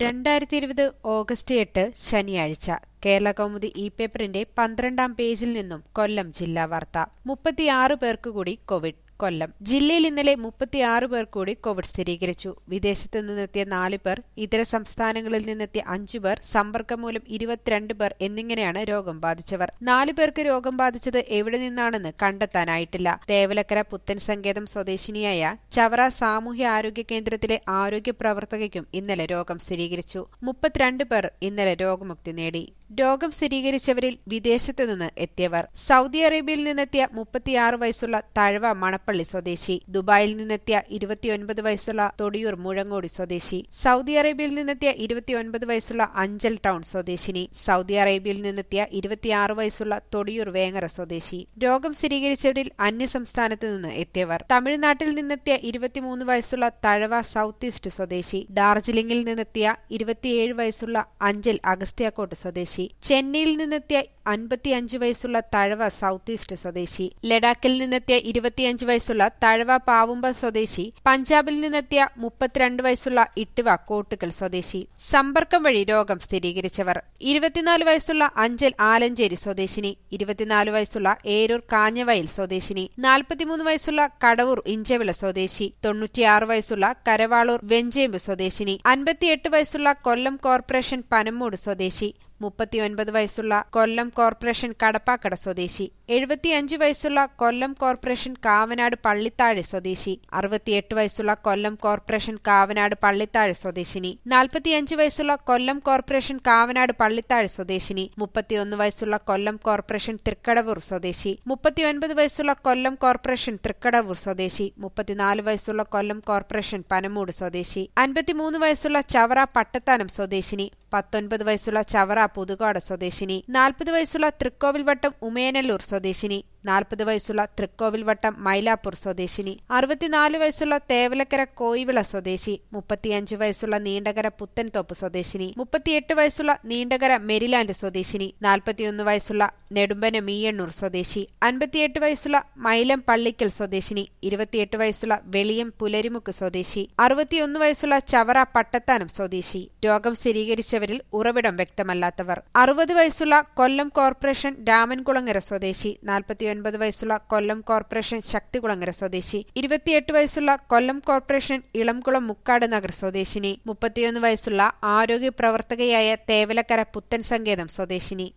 രണ്ടായിരത്തി ഇരുപത് ഓഗസ്റ്റ് എട്ട് ശനിയാഴ്ച കേരള കൗമുദി ഇ പേപ്പറിന്റെ പന്ത്രണ്ടാം പേജിൽ നിന്നും കൊല്ലം ജില്ലാ വാർത്ത മുപ്പത്തിയാറ് പേർക്ക് കൂടി കോവിഡ് കൊല്ലം ജില്ലയിൽ ഇന്നലെ മുപ്പത്തിയാറ് പേർ കൂടി കോവിഡ് സ്ഥിരീകരിച്ചു വിദേശത്ത് നിന്നെത്തിയ നാല് പേർ ഇതര സംസ്ഥാനങ്ങളിൽ നിന്നെത്തിയ അഞ്ചു പേർ സമ്പർക്കം മൂലം ഇരുപത്തിരണ്ട് പേർ എന്നിങ്ങനെയാണ് രോഗം ബാധിച്ചവർ നാലു പേർക്ക് രോഗം ബാധിച്ചത് എവിടെ നിന്നാണെന്ന് കണ്ടെത്താനായിട്ടില്ല തേവലക്കര പുത്തൻ സങ്കേതം സ്വദേശിനിയായ ചവറ സാമൂഹ്യ ആരോഗ്യ കേന്ദ്രത്തിലെ ആരോഗ്യ പ്രവർത്തകയ്ക്കും ഇന്നലെ രോഗം സ്ഥിരീകരിച്ചു മുപ്പത്തിരണ്ട് പേർ ഇന്നലെ രോഗമുക്തി നേടി രോഗം സ്ഥിരീകരിച്ചവരിൽ വിദേശത്ത് നിന്ന് എത്തിയവർ സൗദി അറേബ്യയിൽ നിന്നെത്തിയ മുപ്പത്തിയാറ് വയസ്സുള്ള തഴവ മണപ്പള്ളി സ്വദേശി ദുബായിൽ നിന്നെത്തിയ ഇരുപത്തിയൊൻപത് വയസ്സുള്ള തൊടിയൂർ മുഴങ്ങോടി സ്വദേശി സൗദി അറേബ്യയിൽ നിന്നെത്തിയ ഇരുപത്തിയൊൻപത് വയസ്സുള്ള അഞ്ചൽ ടൗൺ സ്വദേശിനി സൗദി അറേബ്യയിൽ നിന്നെത്തിയ ഇരുപത്തിയാറ് വയസ്സുള്ള തൊടിയൂർ വേങ്ങര സ്വദേശി രോഗം സ്ഥിരീകരിച്ചവരിൽ അന്യസംസ്ഥാനത്ത് നിന്ന് എത്തിയവർ തമിഴ്നാട്ടിൽ നിന്നെത്തിയ ഇരുപത്തിമൂന്ന് വയസ്സുള്ള തഴവ സൗത്ത് ഈസ്റ്റ് സ്വദേശി ഡാർജിലിംഗിൽ നിന്നെത്തിയ ഇരുപത്തിയേഴ് വയസ്സുള്ള അഞ്ചൽ അഗസ്ത്യാക്കോട്ട് സ്വദേശി ചെന്നൈയിൽ നിന്നെത്തിയ അൻപത്തിയഞ്ച് വയസ്സുള്ള തഴവ സൗത്ത് ഈസ്റ്റ് സ്വദേശി ലഡാക്കിൽ നിന്നെത്തിയ ഇരുപത്തിയഞ്ച് വയസ്സുള്ള തഴവ പാവുമ്പ സ്വദേശി പഞ്ചാബിൽ നിന്നെത്തിയ മുപ്പത്തിരണ്ട് വയസ്സുള്ള ഇട്ടുവ കോട്ടുകൽ സ്വദേശി സമ്പർക്കം വഴി രോഗം സ്ഥിരീകരിച്ചവർ ഇരുപത്തിനാല് വയസ്സുള്ള അഞ്ചൽ ആലഞ്ചേരി സ്വദേശിനി ഇരുപത്തിനാല് വയസ്സുള്ള ഏരൂർ കാഞ്ഞവയൽ സ്വദേശിനി നാൽപ്പത്തിമൂന്ന് വയസ്സുള്ള കടവൂർ ഇഞ്ചവിള സ്വദേശി തൊണ്ണൂറ്റിയാറ് വയസ്സുള്ള കരവാളൂർ വെഞ്ചേമ്പ് സ്വദേശിനി അൻപത്തിയെട്ട് വയസ്സുള്ള കൊല്ലം കോർപ്പറേഷൻ പനമ്മൂട് സ്വദേശി മുപ്പത്തിയൊൻപത് വയസ്സുള്ള കൊല്ലം കോർപ്പറേഷൻ കടപ്പാക്കട സ്വദേശി എഴുപത്തിയഞ്ച് വയസ്സുള്ള കൊല്ലം കോർപ്പറേഷൻ കാവനാട് പള്ളിത്താഴ് സ്വദേശി അറുപത്തിയെട്ട് വയസ്സുള്ള കൊല്ലം കോർപ്പറേഷൻ കാവനാട് പള്ളിത്താഴ് സ്വദേശിനി നാൽപ്പത്തിയഞ്ച് വയസ്സുള്ള കൊല്ലം കോർപ്പറേഷൻ കാവനാട് പള്ളിത്താഴ് സ്വദേശിനി മുപ്പത്തിയൊന്ന് വയസ്സുള്ള കൊല്ലം കോർപ്പറേഷൻ തൃക്കടവൂർ സ്വദേശി മുപ്പത്തിയൊൻപത് വയസ്സുള്ള കൊല്ലം കോർപ്പറേഷൻ തൃക്കടവൂർ സ്വദേശി മുപ്പത്തിനാല് വയസ്സുള്ള കൊല്ലം കോർപ്പറേഷൻ പനമൂട് സ്വദേശി അൻപത്തിമൂന്ന് വയസ്സുള്ള ചവറ പട്ടത്താനം സ്വദേശിനി പത്തൊൻപത് വയസ്സുള്ള ചവറ പുതുകാട് സ്വദേശിനി നാൽപ്പത് വയസ്സുള്ള തൃക്കോവിൽവട്ടം ഉമയനല്ലൂർ സ്വദേശിനി നാൽപ്പത് വയസ്സുള്ള തൃക്കോവിൽവട്ടം മൈലാപ്പൂർ സ്വദേശിനി അറുപത്തിനാല് വയസ്സുള്ള തേവലക്കര കോയിവിള സ്വദേശി മുപ്പത്തിയഞ്ച് വയസ്സുള്ള നീണ്ടകര പുത്തൻതോപ്പ് സ്വദേശിനി മുപ്പത്തിയെട്ട് വയസ്സുള്ള നീണ്ടകര മെരിലാൻഡ് സ്വദേശിനി നാൽപ്പത്തിയൊന്ന് വയസ്സുള്ള നെടുമ്പന മീയണ്ണൂർ സ്വദേശി അൻപത്തിയെട്ട് വയസ്സുള്ള മൈലം പള്ളിക്കൽ സ്വദേശിനി ഇരുപത്തിയെട്ട് വയസ്സുള്ള വെളിയം പുലരിമുക്ക് സ്വദേശി അറുപത്തിയൊന്ന് വയസ്സുള്ള ചവറ പട്ടത്താനം സ്വദേശി രോഗം സ്ഥിരീകരിച്ചവരിൽ ഉറവിടം വ്യക്തമല്ലാത്തവർ അറുപത് വയസ്സുള്ള കൊല്ലം കോർപ്പറേഷൻ രാമൻകുളങ്ങര സ്വദേശി നാൽപ്പത്തിയൊൻപത് വയസ്സുള്ള കൊല്ലം കോർപ്പറേഷൻ ശക്തികുളങ്ങര സ്വദേശി ഇരുപത്തിയെട്ട് വയസ്സുള്ള കൊല്ലം കോർപ്പറേഷൻ ഇളംകുളം മുക്കാട് നഗർ സ്വദേശിനി മുപ്പത്തിയൊന്ന് വയസ്സുള്ള ആരോഗ്യ പ്രവർത്തകയായ തേവലക്കര പുത്തൻ സങ്കേതം സ്വദേശിനി